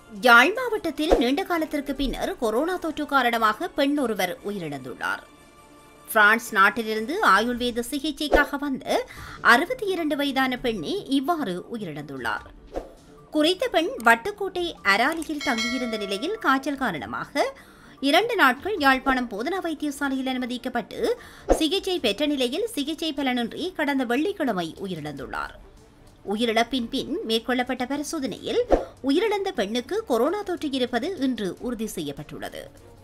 யாழ் மாவட்டத்தில் நீண்ட காலத்திற்கு பின்னர் கொரோனா தொற்று காரணமாக பெண் ஒருவர் உயிரிழந்துள்ளார் பிரான்ஸ் நாட்டிலிருந்து ஆயுர்வேத சிகிச்சைக்காக வந்த அறுபத்தி இரண்டு வயதான பெண்ணே இவ்வாறு உயிரிழந்துள்ளார் குறித்த பெண் வட்டுக்கோட்டை அராலியில் தங்கியிருந்த நிலையில் காய்ச்சல் காரணமாக இரண்டு நாட்கள் யாழ்ப்பாணம் போதனா வைத்தியசாலையில் அனுமதிக்கப்பட்டு சிகிச்சை பெற்ற நிலையில் சிகிச்சை பலனின்றி கடந்த வெள்ளிக்கிழமை உயிரிழந்துள்ளார் உயிரிழப்பின் பின் மேற்கொள்ளப்பட்ட பரிசோதனையில் உயிரிழந்த பெண்ணுக்கு கொரோனா தொற்று இருப்பது இன்று உறுதி செய்யப்பட்டுள்ளது